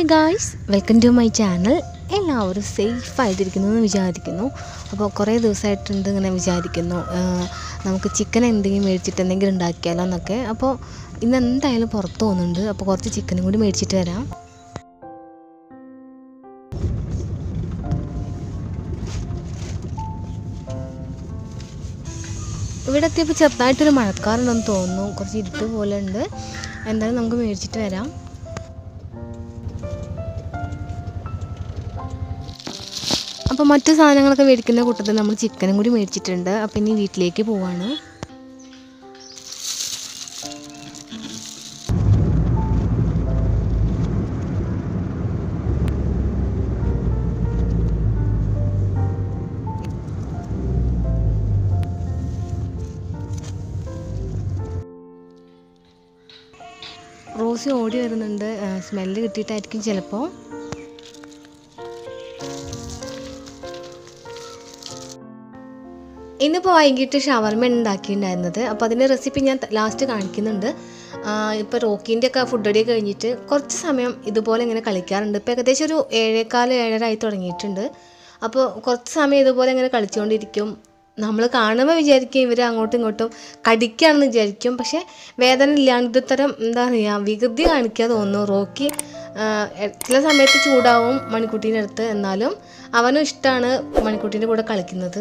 guys welcome to my channel എല്ലാവരും safe ആയിട്ടിരിക്കുന്നു എന്ന് വിചാരിക്കുന്നു അപ്പോൾ കുറേ ദിവസമായിട്ടുണ്ട് ഇങ്ങനെ വിചാരിക്കുന്നു ആ, നമുക്ക് ചിക്കൻ എന്തെങ്കിലും മേടിച്ചിട്ട് എന്തെങ്കിലും ഉണ്ടാക്കിയാലോ എന്നൊക്കെ അപ്പോൾ ഇന്ന് എന്തായാലും പുറത്ത് പോകുന്നുണ്ട് അപ്പോൾ കുറച്ച് ചിക്കനും കൂടി മേടിച്ചിട്ട് വരാം ഇവിടെ എത്തിയപ്പോൾ ചെറുതായിട്ടൊരു മഴക്കാറുണ്ടെന്ന് തോന്നുന്നു കുറച്ച് ഇരുട്ട് പോലെ ഉണ്ട് എന്തായാലും നമുക്ക് മേടിച്ചിട്ട് വരാം അപ്പോൾ മറ്റു സാധനങ്ങളൊക്കെ മേടിക്കുന്ന കൂട്ടത്തിൽ നമ്മൾ ചിക്കനും കൂടി മേടിച്ചിട്ടുണ്ട് അപ്പോൾ ഇനി വീട്ടിലേക്ക് പോവാണ് റോസി ഓടി വരുന്നുണ്ട് സ്മെല്ല് കിട്ടിയിട്ടായിരിക്കും ചിലപ്പോൾ ഇന്നിപ്പോൾ വൈകിട്ട് ഷവർമ ഉണ്ടാക്കിയിട്ടുണ്ടായിരുന്നത് അപ്പോൾ അതിൻ്റെ റെസിപ്പി ഞാൻ ലാസ്റ്റ് കാണിക്കുന്നുണ്ട് ഇപ്പോൾ റോക്കീൻ്റെ ഒക്കെ ഫുഡ് അടി കഴിഞ്ഞിട്ട് കുറച്ച് സമയം ഇതുപോലെ ഇങ്ങനെ കളിക്കാറുണ്ട് ഇപ്പോൾ ഏകദേശം ഒരു ഏഴേക്കാല് ഏഴര ആയി തുടങ്ങിയിട്ടുണ്ട് അപ്പോൾ കുറച്ച് സമയം ഇതുപോലെ ഇങ്ങനെ കളിച്ചുകൊണ്ടിരിക്കും നമ്മൾ കാണുമ്പോൾ വിചാരിക്കും ഇവർ അങ്ങോട്ടും ഇങ്ങോട്ടും കടിക്കുകയാണെന്ന് വിചാരിക്കും പക്ഷേ വേദന ഇല്ലാണ്ട് ഇത്തരം എന്താ പറയുക വികൃതി കാണിക്കുക തോന്നുന്നു റോക്കി ആ, എ- ചില സമയത്ത് ചൂടാവും മണിക്കുട്ടീൻ്റെ അടുത്ത് എന്നാലും അവനും ഇഷ്ടമാണ് മണിക്കുട്ടീൻ്റെ കൂടെ കളിക്കുന്നത്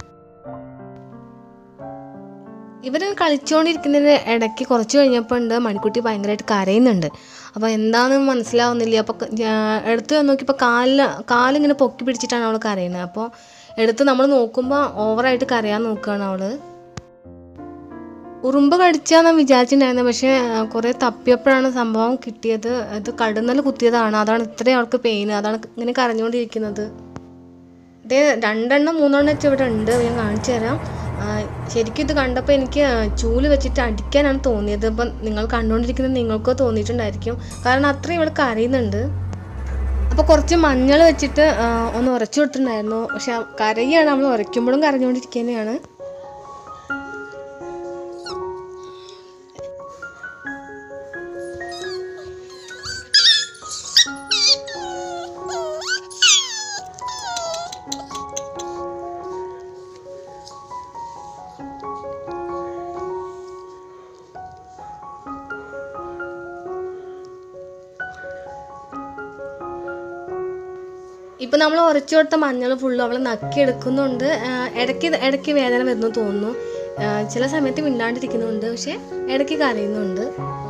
ഇവർ കളിച്ചുകൊണ്ടിരിക്കുന്നതിന് ഇടയ്ക്ക് കുറച്ച് കഴിഞ്ഞപ്പോൾ ഉണ്ട് മണിക്കുട്ടി ഭയങ്കരമായിട്ട് കരയുന്നുണ്ട് അപ്പോൾ എന്താണെന്ന് മനസ്സിലാവുന്നില്ല അപ്പോൾ ക- ഞാ- എടുത്ത് നോക്കിയപ്പോൾ കാലിൽ കാലിങ്ങനെ പൊക്കി പിടിച്ചിട്ടാണ് അവൾ കരയുന്നത് അപ്പോൾ എടുത്ത് നമ്മൾ നോക്കുമ്പോൾ ഓവറായിട്ട് കരയാൻ നോക്കുകയാണ് അവൾ ഉറുമ്പ് കടിച്ചാന്ന് വിചാരിച്ചിട്ടുണ്ടായിരുന്നത് പക്ഷേ ആ, കുറേ തപ്പിയപ്പോഴാണ് സംഭവം കിട്ടിയത് ഇത് കടുന്നൽ കുത്തിയതാണ് അതാണ് ഇത്രയും അവൾക്ക് പെയിൻ അതാണ് ഇങ്ങനെ കരഞ്ഞുകൊണ്ടിരിക്കുന്നത് ഇത് രണ്ടെണ്ണം മൂന്നെണ്ണം വെച്ച് ഇവിടെ ഉണ്ട് ഞാൻ കാണിച്ചു തരാം ആ, ശരിക്കും ഇത് കണ്ടപ്പോൾ എനിക്ക് ചൂല് വെച്ചിട്ട് അടിക്കാനാണ് തോന്നിയത് അപ്പം നിങ്ങൾ കണ്ടുകൊണ്ടിരിക്കുന്നത് നിങ്ങൾക്കോ തോന്നിയിട്ടുണ്ടായിരിക്കും കാരണം അത്രയും ഇവൾ കരയുന്നുണ്ട് അപ്പോൾ കുറച്ച് മഞ്ഞൾ വെച്ചിട്ട് ആ, ഒന്ന് ഉരച്ചു കൊടുത്തിട്ടുണ്ടായിരുന്നു പക്ഷെ കരയാണ് നമ്മൾ ഉരയ്ക്കുമ്പോഴും കരഞ്ഞുകൊണ്ടിരിക്കുക തന്നെയാണ് ഇപ്പം നമ്മൾ ഉരച്ചു കൊടുത്ത മഞ്ഞൾ ഫുള്ളും അവൾ നക്കിയെടുക്കുന്നുണ്ട് ആ, ഇടയ്ക്ക് ഇടയ്ക്ക് വേദന വരുന്നു തോന്നുന്നു ആ, ചില സമയത്ത് മിണ്ടാണ്ടിരിക്കുന്നുണ്ട് പക്ഷെ ഇടയ്ക്ക് കരയുന്നുണ്ട്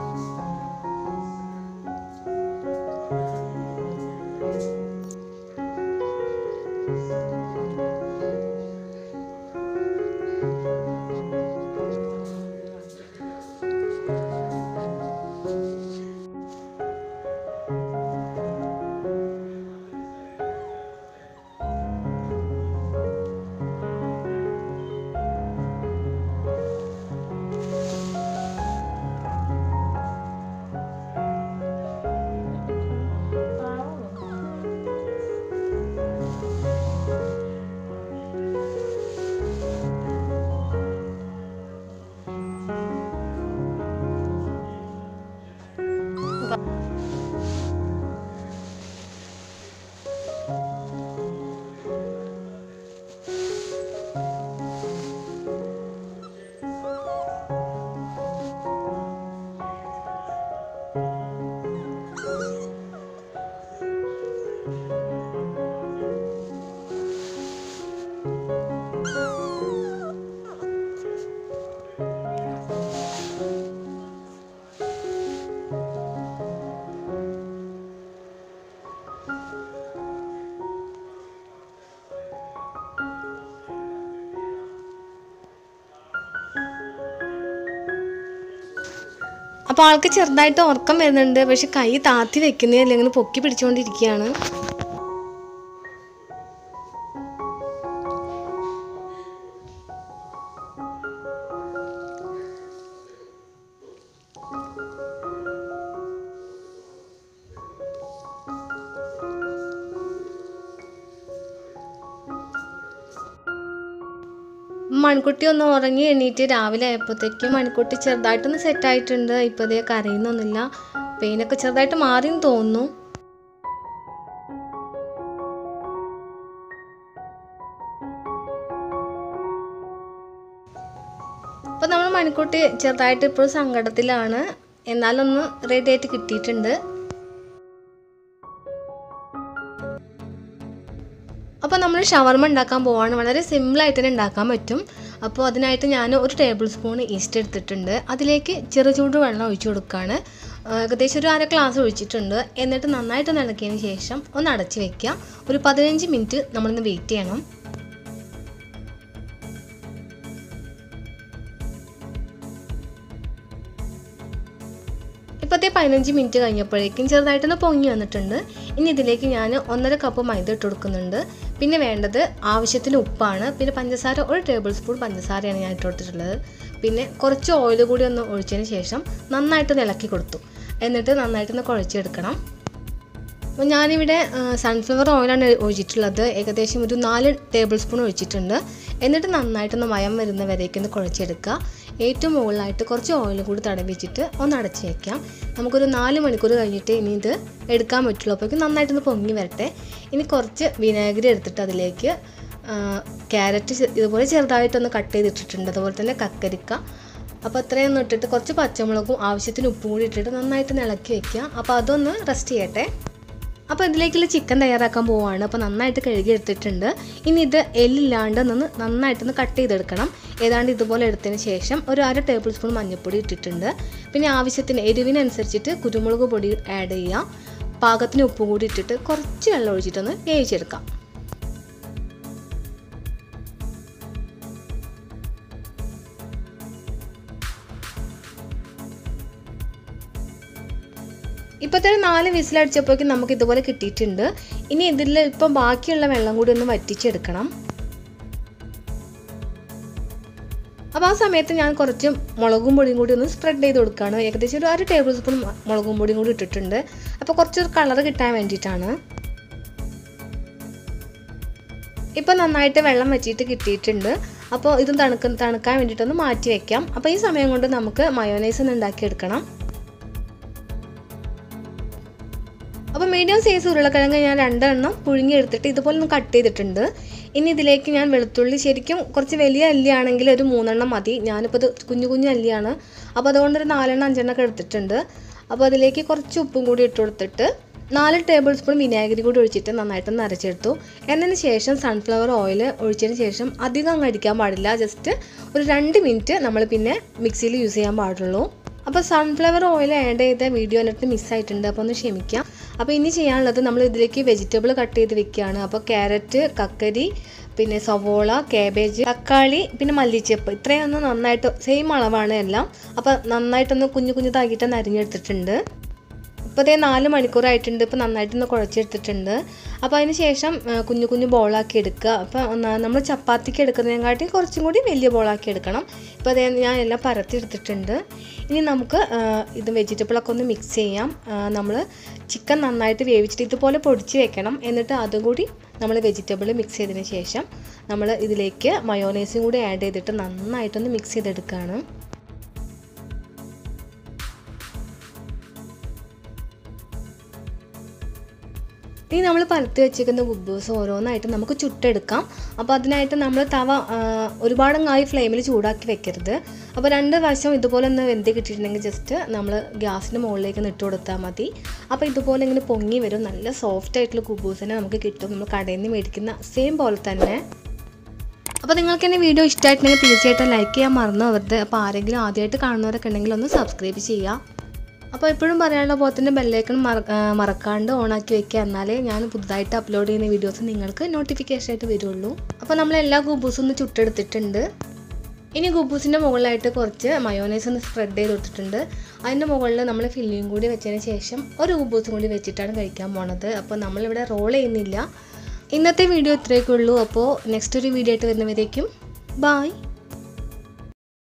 അപ്പോൾ ആൾക്ക് ചെറുതായിട്ട് ഉറക്കം വരുന്നുണ്ട് പക്ഷെ കൈ താത്തി വെക്കുന്നേ അല്ലെങ്കിൽ പൊക്കി പിടിച്ചുകൊണ്ടിരിക്കുകയാണ് മൺകുട്ടി ഒന്ന് ഉറങ്ങി എണീറ്റ് രാവിലെ ആയപ്പോഴത്തേക്കും മൺകുട്ടി ചെറുതായിട്ടൊന്ന് സെറ്റായിട്ടുണ്ട് ഇപ്പോൾ ഇതേ കരയുന്നൊന്നുമില്ല പെയിനൊക്കെ ചെറുതായിട്ട് മാറിയെന്ന് തോന്നുന്നു അപ്പോൾ നമ്മൾ മണിക്കൂട്ടി ചെറുതായിട്ട് ഇപ്പോഴും സങ്കടത്തിലാണ് എന്നാലൊന്ന് റെഡി ആയിട്ട് കിട്ടിയിട്ടുണ്ട് അപ്പോൾ നമ്മൾ ഷവർമ ഉണ്ടാക്കാൻ പോവാണ് വളരെ സിമ്പിളായിട്ട് തന്നെ ഉണ്ടാക്കാൻ പറ്റും അപ്പോൾ അതിനായിട്ട് ഞാൻ ഒരു ടേബിൾ സ്പൂൺ ഈസ്റ്റ് എടുത്തിട്ടുണ്ട് അതിലേക്ക് ചെറു ചൂട് വെള്ളം ഒഴിച്ചു കൊടുക്കുകയാണ് ആ, ഏകദേശം ഒരു അര ഗ്ലാസ് ഒഴിച്ചിട്ടുണ്ട് എന്നിട്ട് നന്നായിട്ട് ഇളക്കിയതിന് ശേഷം ഒന്ന് അടച്ച് വെക്കുക ഒരു പതിനഞ്ച് മിനിറ്റ് നമ്മളൊന്ന് വെയിറ്റ് ചെയ്യണം ഇപ്പോഴത്തെ പതിനഞ്ച് മിനിറ്റ് കഴിഞ്ഞപ്പോഴേക്കും ചെറുതായിട്ടൊന്ന് പൊങ്ങി വന്നിട്ടുണ്ട് ഇനി ഇതിലേക്ക് ഞാൻ ഒന്നര കപ്പ് മൈദ ഇട്ട് കൊടുക്കുന്നുണ്ട് പിന്നെ വേണ്ടത് ആവശ്യത്തിന് ഉപ്പാണ് പിന്നെ പഞ്ചസാര ഒരു ടേബിൾ സ്പൂൺ പഞ്ചസാരയാണ് ഞാൻ ഇട്ട് കൊടുത്തിട്ടുള്ളത് പിന്നെ കുറച്ച് ഓയിൽ കൂടി ഒന്ന് ഒഴിച്ചതിന് ശേഷം നന്നായിട്ടൊന്ന് ഇളക്കി കൊടുത്തു എന്നിട്ട് നന്നായിട്ടൊന്ന് കുഴച്ചെടുക്കണം അപ്പോൾ ഞാനിവിടെ സൺഫ്ലവർ ഓയിലാണ് ഒഴിച്ചിട്ടുള്ളത് ഏകദേശം ഒരു നാല് ടേബിൾ സ്പൂൺ ഒഴിച്ചിട്ടുണ്ട് എന്നിട്ട് നന്നായിട്ടൊന്ന് മയം വരുന്ന വരേക്ക് ഒന്ന് കുഴച്ചെടുക്കുക ഏറ്റവും മുകളിലായിട്ട് കുറച്ച് ഓയിൽ കൂടി തടവിച്ചിട്ട് ഒന്ന് അടച്ച് വയ്ക്കാം നമുക്കൊരു നാല് മണിക്കൂർ കഴിഞ്ഞിട്ട് ഇനി ഇത് എടുക്കാൻ പറ്റുള്ളൂ അപ്പോഴേക്കും നന്നായിട്ടൊന്ന് പൊങ്ങി വരട്ടെ ഇനി കുറച്ച് വിനാഗിരി എടുത്തിട്ട് അതിലേക്ക് ക്യാരറ്റ് ഇതുപോലെ ചെറുതായിട്ടൊന്ന് കട്ട് ചെയ്തിട്ടിട്ടുണ്ട് അതുപോലെ തന്നെ കക്കരിക്ക അപ്പോൾ അത്രയൊന്നും ഇട്ടിട്ട് കുറച്ച് പച്ചമുളകും ആവശ്യത്തിന് ഉപ്പും കൂടി ഇട്ടിട്ട് നന്നായിട്ട് ഇളക്കി വെക്കുക അപ്പോൾ അതൊന്ന് റെസ്റ്റ് ചെയ്യട്ടെ അപ്പോൾ ഇതിലേക്കുള്ള ചിക്കൻ തയ്യാറാക്കാൻ പോവുകയാണ് അപ്പോൾ നന്നായിട്ട് കഴുകി എടുത്തിട്ടുണ്ട് ഇനി ഇത് എല്ലില്ലാണ്ട് ഒന്ന് നന്നായിട്ടൊന്ന് കട്ട് ചെയ്തെടുക്കണം ഏതാണ്ട് ഇതുപോലെ എടുത്തതിന് ശേഷം ഒരു അര ടേബിൾ സ്പൂൺ മഞ്ഞൾപ്പൊടി ഇട്ടിട്ടുണ്ട് പിന്നെ ആവശ്യത്തിന് എരിവിനനുസരിച്ചിട്ട് കുരുമുളക് പൊടി ആഡ് ചെയ്യുക പാകത്തിന് ഉപ്പ് കൂടി ഇട്ടിട്ട് കുറച്ച് വെള്ളം ഒഴിച്ചിട്ടൊന്ന് വേവിച്ചെടുക്കാം ഇപ്പോഴത്തെ ഒരു നാല് വിസിലടിച്ചപ്പോഴേക്കും നമുക്ക് ഇതുപോലെ കിട്ടിയിട്ടുണ്ട് ഇനി ഇതിൽ ഇപ്പം ബാക്കിയുള്ള വെള്ളം കൂടി ഒന്ന് വറ്റിച്ചെടുക്കണം അപ്പോൾ ആ സമയത്ത് ഞാൻ കുറച്ച് മുളകും പൊടിയും കൂടി ഒന്ന് സ്പ്രെഡ് ചെയ്ത് കൊടുക്കുകയാണ് ഏകദേശം ഒരു അര ടേബിൾ സ്പൂൺ മുളകും പൊടിയും കൂടി ഇട്ടിട്ടുണ്ട് അപ്പോൾ കുറച്ച് കളർ കിട്ടാൻ വേണ്ടിയിട്ടാണ് ഇപ്പോൾ നന്നായിട്ട് വെള്ളം വറ്റിയിട്ട് കിട്ടിയിട്ടുണ്ട് അപ്പോൾ ഇത് തണുക്ക തണുക്കാൻ വേണ്ടിയിട്ടൊന്ന് മാറ്റി വെക്കാം അപ്പോൾ ഈ സമയം കൊണ്ട് നമുക്ക് മയോനൈസ് ഒന്ന് ഉണ്ടാക്കിയെടുക്കണം അപ്പോൾ മീഡിയം സൈസ് ഉരുളക്കിഴങ്ങ് ഞാൻ രണ്ടെണ്ണം പുഴുങ്ങി എടുത്തിട്ട് ഇതുപോലെ ഒന്ന് കട്ട് ചെയ്തിട്ടുണ്ട് ഇനി ഇതിലേക്ക് ഞാൻ വെളുത്തുള്ളി ശരിക്കും കുറച്ച് വലിയ അല്ലിയാണെങ്കിൽ ഒരു മൂന്നെണ്ണം മതി ഞാനിപ്പോൾ ഇത് കുഞ്ഞു കുഞ്ഞു അല്ലിയാണ് അപ്പോൾ അതുകൊണ്ട് ഒരു നാലെണ്ണം അഞ്ചെണ്ണം ഒക്കെ എടുത്തിട്ടുണ്ട് അപ്പോൾ അതിലേക്ക് കുറച്ച് ഉപ്പും കൂടി ഇട്ട് കൊടുത്തിട്ട് നാല് ടേബിൾ സ്പൂൺ വിനാഗിരി കൂടി ഒഴിച്ചിട്ട് നന്നായിട്ടൊന്ന് അരച്ചെടുത്തു എന്നതിന് ശേഷം സൺഫ്ലവർ ഓയിൽ ഒഴിച്ചതിന് ശേഷം അധികം അങ്ങ് അടിക്കാൻ പാടില്ല ജസ്റ്റ് ഒരു രണ്ട് മിനിറ്റ് നമ്മൾ പിന്നെ മിക്സിയിൽ യൂസ് ചെയ്യാൻ പാടുള്ളൂ അപ്പോൾ സൺഫ്ലവർ ഓയിൽ ആഡ് ചെയ്ത വീഡിയോ എന്നിട്ട് മിസ്സായിട്ടുണ്ട് അപ്പോൾ ഒന്ന് ക്ഷമിക്കാം അപ്പോൾ ഇനി ചെയ്യാനുള്ളത് നമ്മൾ ഇതിലേക്ക് വെജിറ്റബിൾ കട്ട് ചെയ്ത് വെക്കുകയാണ് അപ്പോൾ ക്യാരറ്റ് കക്കരി പിന്നെ സവോള കാബേജ് തക്കാളി പിന്നെ മല്ലിച്ചപ്പ് ഇത്രയൊന്ന് നന്നായിട്ട് സെയിം അളവാണ് എല്ലാം അപ്പോൾ നന്നായിട്ടൊന്ന് കുഞ്ഞു കുഞ്ഞുതാക്കിയിട്ടൊന്ന് അരിഞ്ഞെടുത്തിട്ടുണ്ട് ഇപ്പോൾ ഇതേ നാല് മണിക്കൂറായിട്ടുണ്ട് ഇപ്പോൾ നന്നായിട്ടൊന്ന് കുഴച്ചെടുത്തിട്ടുണ്ട് അപ്പോൾ അതിന് ശേഷം ആ, കുഞ്ഞു കുഞ്ഞു ബോളാക്കി എടുക്കുക അപ്പോൾ നമ്മൾ ചപ്പാത്തിക്ക് എടുക്കുന്നതിനെക്കാട്ടി കുറച്ചും കൂടി വലിയ ബോളാക്കി എടുക്കണം ഇപ്പോൾ അതേ ഞാൻ എല്ലാം പരത്തി എടുത്തിട്ടുണ്ട് ഇനി നമുക്ക് ആ, ഇത് വെജിറ്റബിളൊക്കെ ഒന്ന് മിക്സ് ചെയ്യാം നമ്മൾ ചിക്കൻ നന്നായിട്ട് വേവിച്ചിട്ട് ഇതുപോലെ പൊടിച്ച് വെക്കണം എന്നിട്ട് അതും കൂടി നമ്മൾ വെജിറ്റബിൾ മിക്സ് ചെയ്തതിന് ശേഷം നമ്മൾ ഇതിലേക്ക് മയോനൈസും കൂടി ആഡ് ചെയ്തിട്ട് നന്നായിട്ടൊന്ന് മിക്സ് ചെയ്തെടുക്കുകയാണ് ഇനി നമ്മൾ പരത്തി വെച്ചിരിക്കുന്ന ബുബൂസ് ഓരോന്നായിട്ട് നമുക്ക് ചുട്ടെടുക്കാം അപ്പോൾ അതിനായിട്ട് നമ്മൾ തവ ആ, ഒരുപാടങ്ങായി ഫ്ലെയിമിൽ ചൂടാക്കി വെക്കരുത് അപ്പോൾ രണ്ട് വശം ഇതുപോലെ ഒന്ന് വെന്ത് കിട്ടിയിട്ടുണ്ടെങ്കിൽ ജസ്റ്റ് നമ്മൾ ഗ്യാസിൻ്റെ മുകളിലേക്ക് ഒന്ന് ഇട്ട് കൊടുത്താൽ മതി അപ്പോൾ ഇതുപോലെ ഇങ്ങനെ പൊങ്ങി വരും നല്ല സോഫ്റ്റ് ആയിട്ടുള്ള കുബൂസിനെ നമുക്ക് കിട്ടും നമ്മൾ കടയിൽ നിന്ന് മേടിക്കുന്ന സെയിം പോലെ തന്നെ അപ്പോൾ നിങ്ങൾക്ക് എൻ്റെ വീഡിയോ ഇഷ്ടമായിട്ടുണ്ടെങ്കിൽ തീർച്ചയായിട്ടും ലൈക്ക് ചെയ്യാൻ മറന്നു പോകരുത് അപ്പോൾ ആരെങ്കിലും ആദ്യമായിട്ട് കാണുന്നവരൊക്കെ ഉണ്ടെങ്കിൽ ഒന്ന് സബ്സ്ക്രൈബ് ചെയ്യുക അപ്പോൾ എപ്പോഴും പറയാനുള്ള പോലെ തന്നെ ബെല്ലൈക്കൺ മറ ആ, മറക്കാണ്ട് ഓണാക്കി വെക്കുക എന്നാലേ ഞാൻ പുതുതായിട്ട് അപ്ലോഡ് ചെയ്യുന്ന വീഡിയോസ് നിങ്ങൾക്ക് നോട്ടിഫിക്കേഷൻ ആയിട്ട് വരുള്ളൂ അപ്പോൾ നമ്മൾ എല്ലാ ഗുബൂസും ഒന്ന് ചുട്ടെടുത്തിട്ടുണ്ട് ഇനി ഗുബൂസിൻ്റെ മുകളിലായിട്ട് കുറച്ച് മയോനൈസ് ഒന്ന് സ്പ്രെഡ് ചെയ്ത് കൊടുത്തിട്ടുണ്ട് അതിൻ്റെ മുകളിൽ നമ്മൾ ഫില്ലിങ് കൂടി വെച്ചതിന് ശേഷം ഒരു ഗുബൂസും കൂടി വെച്ചിട്ടാണ് കഴിക്കാൻ പോണത് അപ്പോൾ നമ്മളിവിടെ റോൾ ചെയ്യുന്നില്ല ഇന്നത്തെ വീഡിയോ ഇത്രയൊക്കെ ഉള്ളൂ അപ്പോൾ നെക്സ്റ്റ് ഒരു വീഡിയോ ആയിട്ട് വരുന്നവരേക്കും ബായ്